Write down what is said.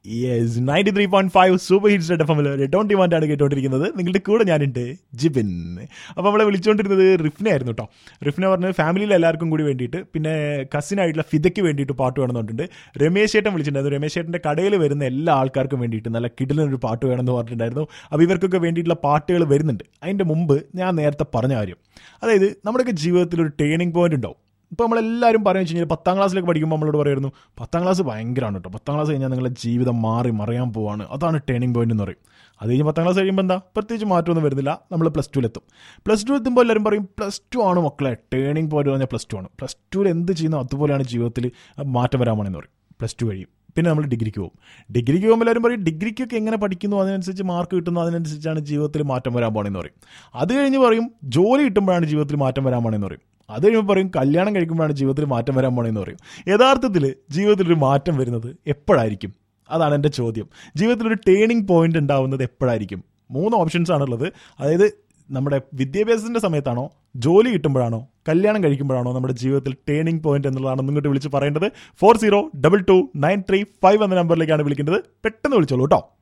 yes ninety three point five super hits F എമ്മിൽ റിട്ടോൺ ഡിമാൻഡാണ് കേട്ടോണ്ടിരിക്കുന്നത് നിങ്ങളുടെ കൂടെ ഞാനുണ്ട് ജിബിൻ അപ്പോൾ നമ്മളെ വിളിച്ചുകൊണ്ടിരുന്നത് റിഫ്ന ആയിരുന്നു കേട്ടോ റിഫ്ന പറഞ്ഞ് ഫാമിലിയിൽ എല്ലാവർക്കും കൂടി വേണ്ടിയിട്ട് പിന്നെ കസിനായിട്ടുള്ള ഫിദയ്ക്ക് വേണ്ടിയിട്ട് പാട്ട് വേണമെന്നുണ്ട് രമേശ് ചേട്ടൻ വിളിച്ചിട്ടുണ്ടായിരുന്നു രമേശ് ചേട്ടൻ്റെ കടയിൽ വരുന്ന എല്ലാ ആൾക്കാർക്കും വേണ്ടിയിട്ട് നല്ല കിടിലൊരു പാട്ട് വേണമെന്ന് പറഞ്ഞിട്ടുണ്ടായിരുന്നു അപ്പോൾ ഇവർക്കൊക്കെ വേണ്ടിയിട്ടുള്ള പാട്ടുകൾ വരുന്നുണ്ട് അതിൻ്റെ മുമ്പ് ഞാൻ നേരത്തെ പറഞ്ഞ കാര്യം അതായത് നമ്മുടെയൊക്കെ ജീവിതത്തിൽ ഒരു ടേണിംഗ് പോയിന്റ് ഉണ്ടാവും ഇപ്പോൾ നമ്മളെല്ലാവരും പറയുക വെച്ച് കഴിഞ്ഞാൽ പത്താം ക്ലാസ്സിലൊക്കെ പഠിക്കുമ്പോൾ നമ്മളോട് പറയുന്നു പത്താം ക്ലാസ് ഭയങ്കരമാണ് കേട്ടോ പത്താം ക്ലാസ് കഴിഞ്ഞാൽ നിങ്ങളുടെ ജീവിതം മാറി മറയാൻ പോവാണ് അതാണ് ടേണിംഗ് പോയിന്റ് എന്ന് പറയും അത് കഴിഞ്ഞ് പത്താം ക്ലാസ് കഴിയുമ്പോൾ എന്താ പ്രത്യേകിച്ച് മാറ്റമൊന്നും വരുന്നില്ല നമ്മൾ പ്ലസ് ടുവിലെത്തും പ്ലസ് ടു എത്തുമ്പോൾ എല്ലാവരും പറയും പ്ലസ് ടു ആണ് മക്കളെ ടേണിംഗ് പോയിന്റ് പറഞ്ഞാൽ പ്ലസ് ടു ആണ് പ്ലസ് ടുവിൽ എന്ത് ചെയ്യുന്നു അതുപോലെയാണ് ജീവിതത്തിൽ മാറ്റം വരാൻ പോണെന്ന് പറയും പ്ലസ് ടു കഴിയും പിന്നെ നമ്മൾ ഡിഗ്രിക്ക് പോകും ഡിഗ്രിക്ക് പോകുമ്പോൾ എല്ലാവരും പറയും ഡിഗ്രിക്കൊക്കെ എങ്ങനെ പഠിക്കുന്നു അതിനനുസരിച്ച് മാർക്ക് കിട്ടുന്നു അതിനനുസരിച്ചാണ് ജീവിതത്തിൽ മാറ്റം വരാൻ പോണെന്ന് പറയും അത് കഴിഞ്ഞ് പറയും ജോലി കിട്ടുമ്പോഴാണ് ജീവിതത്തിൽ മാറ്റം വരാൻ പോണെന്ന് പറയും അത് കഴിയുമ്പോൾ പറയും കല്യാണം കഴിക്കുമ്പോഴാണ് ജീവിതത്തിൽ മാറ്റം വരാൻ പോണെന്ന് പറയും യഥാർത്ഥത്തിൽ ജീവിതത്തിൽ ഒരു മാറ്റം വരുന്നത് എപ്പോഴായിരിക്കും അതാണ് എൻ്റെ ചോദ്യം ജീവിതത്തിൽ ഒരു ടേണിംഗ് പോയിന്റ് ഉണ്ടാവുന്നത് എപ്പോഴായിരിക്കും മൂന്ന് ഓപ്ഷൻസ് ആണുള്ളത് അതായത് നമ്മുടെ വിദ്യാഭ്യാസത്തിന്റെ സമയത്താണോ ജോലി കിട്ടുമ്പോഴാണോ കല്യാണം കഴിക്കുമ്പോഴാണോ നമ്മുടെ ജീവിതത്തിൽ ടേണിംഗ് പോയിന്റ് എന്നുള്ളതാണ് നിങ്ങോട്ട് വിളിച്ച് പറയേണ്ടത് four zero double two nine three five എന്ന നമ്പറിലേക്കാണ് വിളിക്കേണ്ടത് പെട്ടെന്ന് വിളിച്ചോളൂ കേട്ടോ